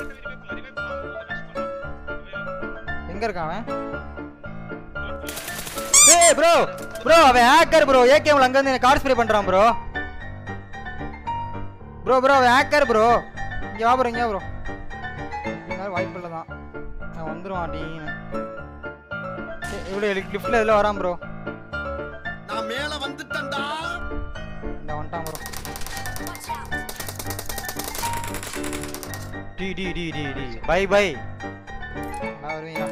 எங்க இருக்கான் அவன் ஏய் ப்ரோ ப்ரோ அவன் ஹேக்கர் ப்ரோ ஏகேம்ல அங்க இருந்து கார் ஸ்ப்ரே பண்றான் ப்ரோ ப்ரோ ப்ரோ அவன் ஹேக்கர் ப்ரோ இங்க வா ப்ரோ இங்க ப்ரோ இருந்தாலும் வாய்ப்பு இல்லை தான் நான் வந்துருவான் டீன்னு இவ்வளோ லிஃப்ட்ல இதில் வரான் ப்ரோ நான் மேல வந்துட்டேன்டா இந்த வந்துட்டான் ப்ரோ டி டி டி டி டி பை பை நான் வருவீங்க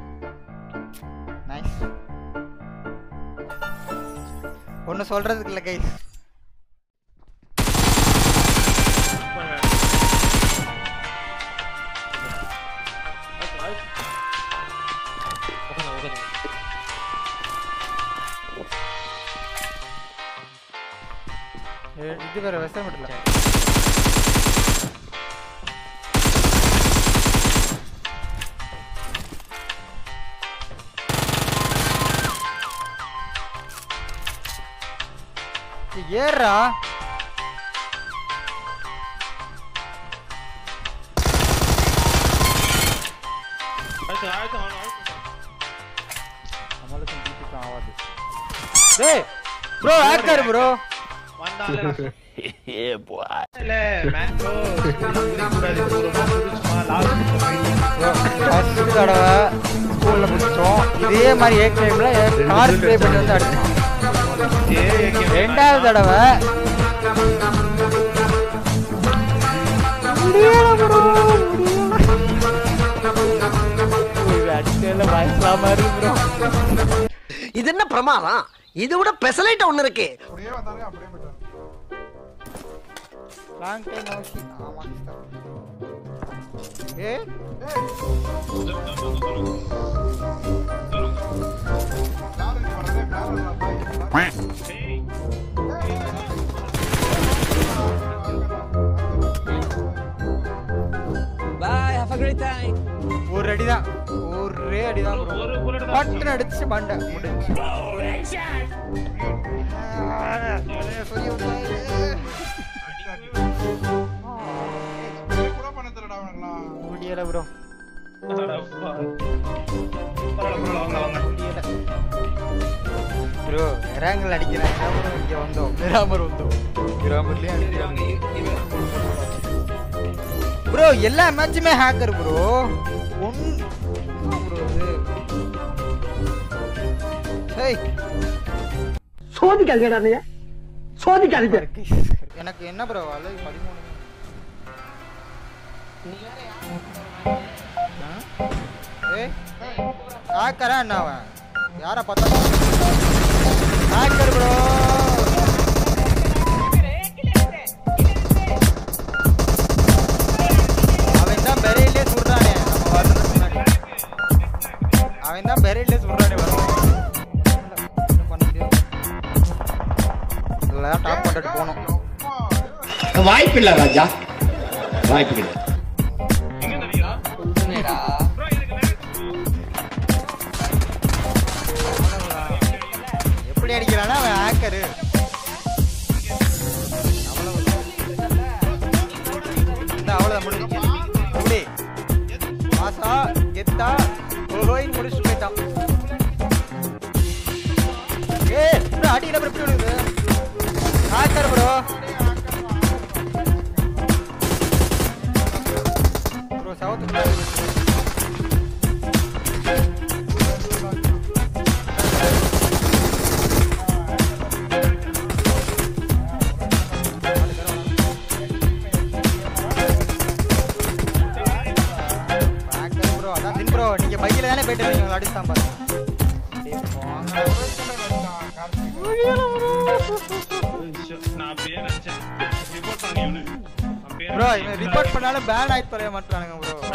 நைஸ் ஒன்றும் சொல்றதுக்கு இல்லை கைஸ் இது வேற வெஸ்டர்ன் மீட்டர்ல ஏறா நம்மளுக்கும் டிபிக்கும் ஆகாது டேய் ப்ரோ ஹேக்கர் ப்ரோ ஃபர்ஸ்ட் தடவை ஸ்கூல்ல முடிச்சோம் இதே மாதிரி ஏ டைம்ல கார் ஸ்ப்ரே பண்ணி வந்து அடிச்சோம் ரெண்டாவது தடவை முடியல bro, முடியல. அடிச்சதுல பயப்படாம இருக்கு bro. இது என்ன பிரமாதம் இது விட பெசலைட்ட ஒண்ணு இருக்கு Long time no see. ஆமா sister. A Bye, have a great time. ஒரு அடி தான் ஒரே அடி தான் பட்டுன்னு அடிச்சு மண்டை முடிஞ்சு ஆ, சொல்லி விட்டாரு. முடியல ப்ரோ முடியல ப்ரோ இறாங்கல் அடிக்கிறேன் கிராமர் இங்க வந்தோம் கிராமர் வந்தோம் கிராமர்லயே அடிக்கிறாங்க ப்ரோ எல்லா மேட்சுமே ஹேக்கர் ப்ரோ ஒன் ப்ரோ இது ஹேய் சோதிக்காதீங்கடா நீங்க சோதிக்காதீங்க எனக்கு என்ன ப்ரோ அலை பதிமூணு ஏய் ஹேக்கரா என்ன அவன் யாரை பார்த்தா ஹேக்கர் ப்ரோ அவன் தான் பெரையிலே சுடுறானே நம்ம வர்றதுக்கு முன்னாடி அவன் தான் பெரையிலே சுடுறானே வரும் பண்ண முடியாது இல்லை டாப் பண்ணிட்டு போகணும் வாய்ப்பில்லை ராஜா வாய்ப்பில்லை எப்படி அடிக்கிறானா அவன் ஹேக்கரு அவ்வளோதான் முடிஞ்சு முடி மாசா கெத்தா ஓஹோயின்னு முடிச்சுட்டு போயிட்டான் ஏ ப்ரோ அடியில் அப்புறம் எப்படி விழுகுது hacker bro bro south hacker bro அதான் தின் ப்ரோ நீங்க பைக்கில் தானே போயிட்டு இருக்கீங்க அடிச்சுதான் பாருங்க டேய், போங்க. ப்ரோ இவன் ரிப்போர்ட் பண்ணாலும் பேன் ஆகி தொலைய மாட்டானுங்க ப்ரோ